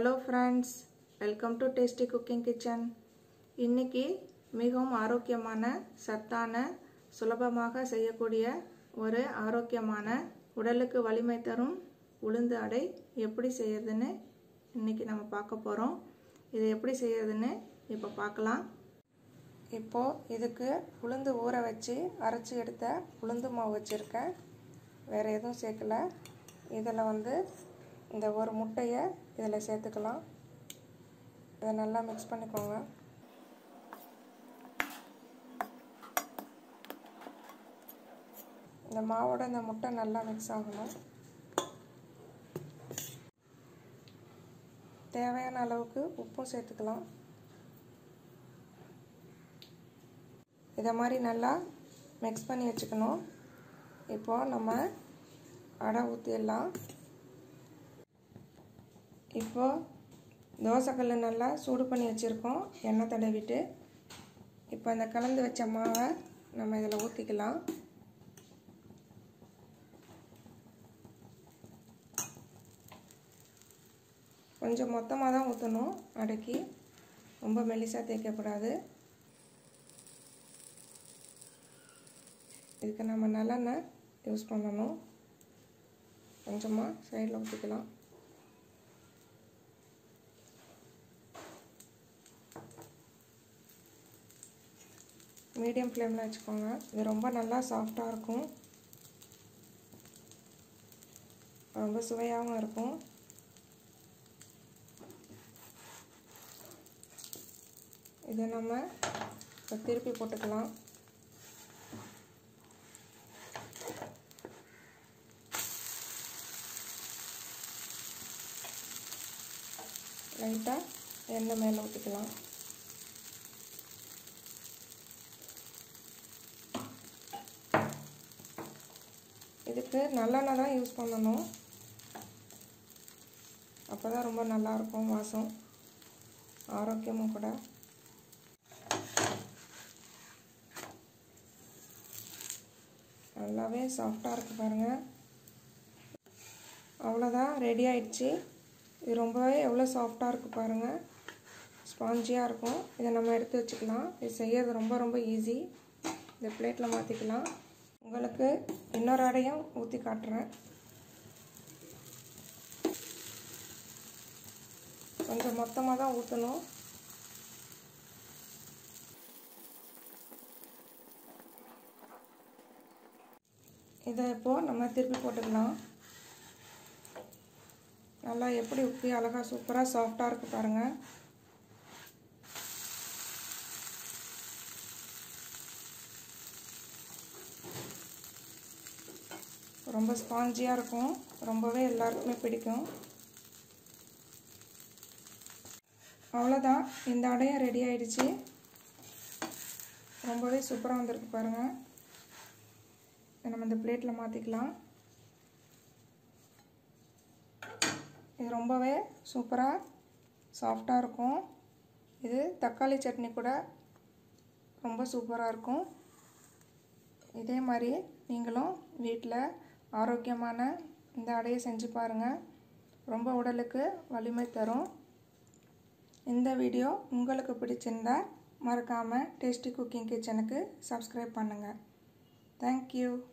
hello friends welcome to tasty cooking kitchen இன்னைக்கு மிகவும் ஆரோக்கியமான சத்தான சுலபமாக செய்யக்கூடிய ஒரு ஆரோக்கியமான உடலுக்கு வலிமை தரும் உளுந்து அடை எப்படி செய்யறதுன்னு இன்னைக்கு நம்ம பார்க்க போகிறோம் இது எப்படி செய்யறதுன்னு இப்போ பார்க்கலாம் இப்போது இதுக்கு உளுந்து ஊற வச்சு அரைச்சி எடுத்த உளுந்து மாவு வச்சுருக்கேன் வேறு எதுவும் சேர்க்கல இதில் வந்து இந்த ஒரு முட்டையை இதில் சேர்த்துக்கலாம் இதை நல்லா மிக்ஸ் பண்ணிக்கோங்க இந்த மாவோட இந்த முட்டை நல்லா மிக்ஸ் ஆகணும் தேவையான அளவுக்கு உப்பும் சேர்த்துக்கலாம் இதை மாதிரி நல்லா மிக்ஸ் பண்ணி வச்சுக்கணும் இப்போது நம்ம அடை ஊற்றிடலாம் இப்போது தோசைக்கல் நல்லா சூடு பண்ணி வச்சுருக்கோம் எண்ணெய் தடவிட்டு இப்போ இந்த கலந்து வச்ச மாவை நம்ம இதில் ஊற்றிக்கலாம் கொஞ்சம் மொத்தமாக தான் ஊற்றணும் அடக்கி ரொம்ப மெலிசாக தேய்க்கக்கூடாது இதுக்கு நம்ம நல்லெண்ணெய் யூஸ் பண்ணணும் கொஞ்சமாக சைடில் ஊற்றிக்கலாம் மீடியம் ஃப்ளேமில் வச்சுக்கோங்க இது ரொம்ப நல்லா சாஃப்டாக இருக்கும் ரொம்ப சுவையாகவும் இருக்கும் இதை நம்ம திருப்பி போட்டுக்கலாம் லைட்டாக எண்ணெய் மேலே ஊற்றிக்கலாம் இதுக்கு நல்லெண்ணெய் தான் யூஸ் பண்ணணும் அப்போ தான் ரொம்ப நல்லாயிருக்கும் வாசம் ஆரோக்கியமும் கூட நல்லாவே சாஃப்டாக இருக்குது பாருங்கள் அவ்வளோதான் ரெடி ஆயிடுச்சு இது ரொம்பவே எவ்வளோ சாஃப்டாக இருக்குது பாருங்கள் ஸ்பாஞ்சியாக இருக்கும் இதை நம்ம எடுத்து வச்சுக்கலாம் இது செய்யறது ரொம்ப ரொம்ப ஈஸி இந்த பிளேட்டில் மாற்றிக்கலாம் உங்களுக்கு இன்னொரு அடையும் ஊற்றி காட்டுறேன் கொஞ்சம் மொத்தமாக தான் ஊற்றணும் இதை இப்போது நம்ம திருப்பி போட்டுக்கலாம் நல்லா எப்படி உப்பி அழகாக சூப்பராக சாஃப்டாக இருக்குது பாருங்கள் ரொம்ப ஸ்பாஞ்சியாக இருக்கும் ரொம்பவே எல்லாருக்குமே பிடிக்கும் அவ்வளோதான் இந்த அடையும் ரெடி ஆயிடுச்சு ரொம்பவே சூப்பராக வந்திருக்கு பாருங்கள் நம்ம இந்த பிளேட்டில் மாற்றிக்கலாம் இது ரொம்பவே சூப்பராக சாஃப்டாக இருக்கும் இது தக்காளி சட்னி கூட ரொம்ப சூப்பராக இருக்கும் இதே மாதிரி நீங்களும் வீட்டில் ஆரோக்கியமான இந்த அடையை செஞ்சு பாருங்கள் ரொம்ப உடலுக்கு வலிமை தரும் இந்த வீடியோ உங்களுக்கு பிடிச்சிருந்தா மறக்காமல் டேஸ்டி குக்கிங் கிச்சனுக்கு சப்ஸ்கிரைப் பண்ணுங்கள் தேங்க்யூ